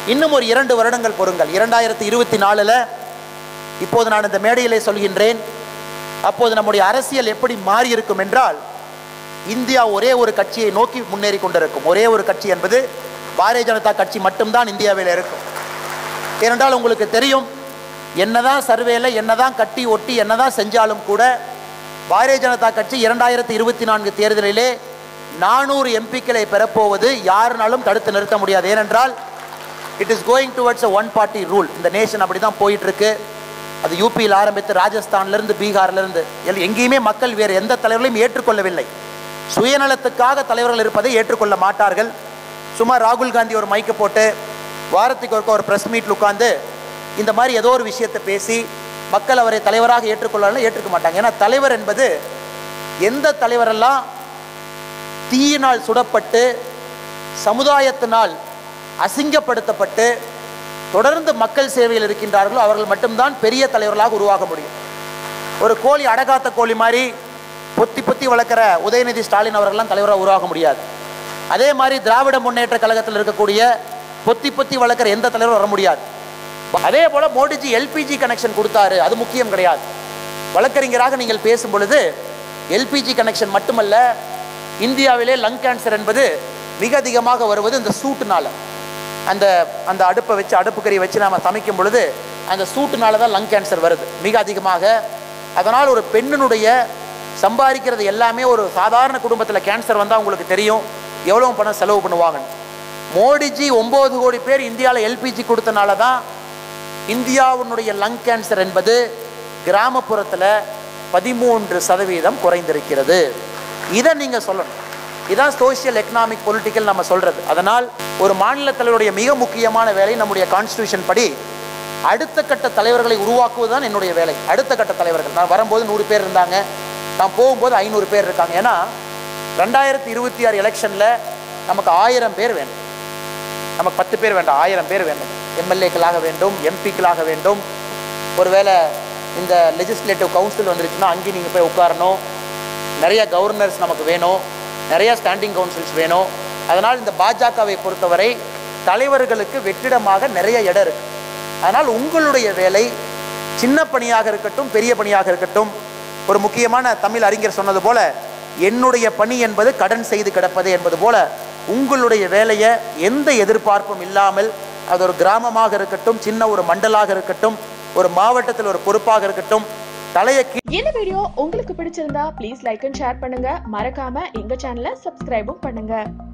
இன்னும் ஒரு இரண்டு வருடங்கள் பொறுங்கள் இரண்டாயிரத்தி இருபத்தி நாலில் இப்போது நான் இந்த மேடையிலே சொல்கின்றேன் அப்போது நம்முடைய அரசியல் எப்படி மாறி இருக்கும் என்றால் இந்தியா ஒரே ஒரு கட்சியை நோக்கி முன்னேறி கொண்டிருக்கும் ஒரே ஒரு கட்சி என்பது பாரதிய ஜனதா கட்சி மட்டும்தான் இந்தியாவில் இருக்கும் ஏனென்றால் உங்களுக்கு தெரியும் என்னதான் சர்வேல என்னதான் கட்டி ஒட்டி என்னதான் செஞ்சாலும் கூட பாரதிய ஜனதா கட்சி இரண்டாயிரத்தி இருபத்தி நான்கு தேர்தலிலே நானூறு எம்பிக்களை பெறப்போவது யாருனாலும் தடுத்து நிறுத்த முடியாது ஏனென்றால் it is going towards one party rule இந்த நேஷன் அப்படி தான் போயிட்டு இருக்கு அது யூபியில் ஆரம்பித்து ராஜஸ்தான்லேருந்து பீகார்லேருந்து எல் எங்கேயுமே மக்கள் வேறு எந்த தலைவர்களையும் ஏற்றுக்கொள்ளவில்லை சுயநலத்துக்காக தலைவர்கள் இருப்பதை ஏற்றுக்கொள்ள மாட்டார்கள் சும்மா ராகுல் காந்தி ஒரு மைக்கு போட்டு வாரத்துக்கு ஒருக்க ஒரு ப்ரெஸ் மீட்டில் உட்காந்து இந்த மாதிரி ஏதோ ஒரு விஷயத்தை பேசி மக்கள் அவரை தலைவராக ஏற்றுக்கொள்ளலாம் ஏற்றுக்க மாட்டாங்க ஏன்னா தலைவர் என்பது எந்த தலைவரெல்லாம் தீயினால் சுடப்பட்டு சமுதாயத்தினால் அசிங்கப்படுத்தப்பட்டு தொடர்ந்து மக்கள் சேவையில் இருக்கின்றார்களோ அவர்கள் மட்டும்தான் பெரிய தலைவர்களாக உருவாக முடியும் ஒரு கோழி அடகாத்த கோழி மாதிரி பொத்தி பொத்தி வளர்க்குற உதயநிதி ஸ்டாலின் அவர்கள்லாம் தலைவராக உருவாக முடியாது அதே மாதிரி திராவிட முன்னேற்ற கழகத்தில் இருக்கக்கூடிய பொத்தி பொத்தி வளர்க்குற எந்த தலைவரும் வர முடியாது அதே போல மோடிஜி எல்பிஜி கனெக்ஷன் கொடுத்தாரு அது முக்கியம் கிடையாது வழக்கறிஞராக நீங்கள் பேசும் பொழுது எல்பிஜி கனெக்ஷன் மட்டுமல்ல இந்தியாவிலே லங் கேன்சர் என்பது மிக அதிகமாக வருவது இந்த சூட்டுனால அந்த அந்த அடுப்பை வச்சு அடுப்புக்கறியை வச்சு நாம் சமைக்கும் பொழுது அந்த சூட்டுனால தான் லங் கேன்சர் வருது மிக அதிகமாக அதனால் ஒரு பெண்ணினுடைய சம்பாதிக்கிறது எல்லாமே ஒரு சாதாரண குடும்பத்தில் கேன்சர் வந்தால் உங்களுக்கு தெரியும் எவ்வளோ பணம் செலவு பண்ணுவாங்கன்னு மோடிஜி ஒம்பது கோடி பேர் இந்தியாவில் எல்பிஜி கொடுத்தனால தான் இந்தியாவினுடைய லங் கேன்சர் என்பது கிராமப்புறத்தில் பதிமூன்று சதவீதம் குறைந்திருக்கிறது இதை நீங்கள் சொல்லணும் இதான் சோஷியல் எக்கனாமிக் பொலிட்டிக்கல் நம்ம சொல்கிறது அதனால் ஒரு மாநில தலைவருடைய மிக முக்கியமான வேலை நம்முடைய கான்ஸ்டியூஷன் படி அடுத்த கட்ட தலைவர்களை உருவாக்குவது தான் என்னுடைய வேலை அடுத்த கட்ட தலைவர்கள் நான் வரும்போது நூறு பேர் இருந்தாங்க நான் போகும்போது ஐநூறு பேர் இருக்காங்க ஏன்னா ரெண்டாயிரத்தி இருபத்தி ஆறு எலெக்ஷனில் நமக்கு ஆயிரம் பேர் வேணும் நமக்கு பத்து பேர் வேண்டாம் ஆயிரம் பேர் வேண்டும் எம்எல்ஏக்களாக வேண்டும் எம்பிக்களாக வேண்டும் ஒருவேளை இந்த லெஜிஸ்லேட்டிவ் கவுன்சில் வந்துருச்சுன்னா அங்கேயும் நீங்கள் போய் உட்காரணும் நிறைய கவர்னர்ஸ் நமக்கு வேணும் நிறைய ஸ்டாண்டிங் கவுன்சில்ஸ் வேணும் அதனால் இந்த பாஜகவை பொறுத்தவரை தலைவர்களுக்கு வெற்றிடமாக நிறைய இடம் இருக்கு அதனால் உங்களுடைய வேலை சின்ன பணியாக இருக்கட்டும் பெரிய பணியாக இருக்கட்டும் ஒரு முக்கியமான தமிழ் அறிஞர் சொன்னது போல என்னுடைய பணி என்பது கடன் செய்து கிடப்பது என்பது போல உங்களுடைய வேலையை எந்த எதிர்பார்ப்பும் இல்லாமல் அது ஒரு கிராமமாக இருக்கட்டும் சின்ன ஒரு மண்டலாக இருக்கட்டும் ஒரு மாவட்டத்தில் ஒரு பொறுப்பாக இருக்கட்டும் தலையை கீழ் இந்த வீடியோ உங்களுக்கு பிடிச்சிருந்தா ப்ளீஸ் லைக் அண்ட் ஷேர் பண்ணுங்க மறக்காம எங்க சேனலை சப்ஸ்கிரைபும் பண்ணுங்க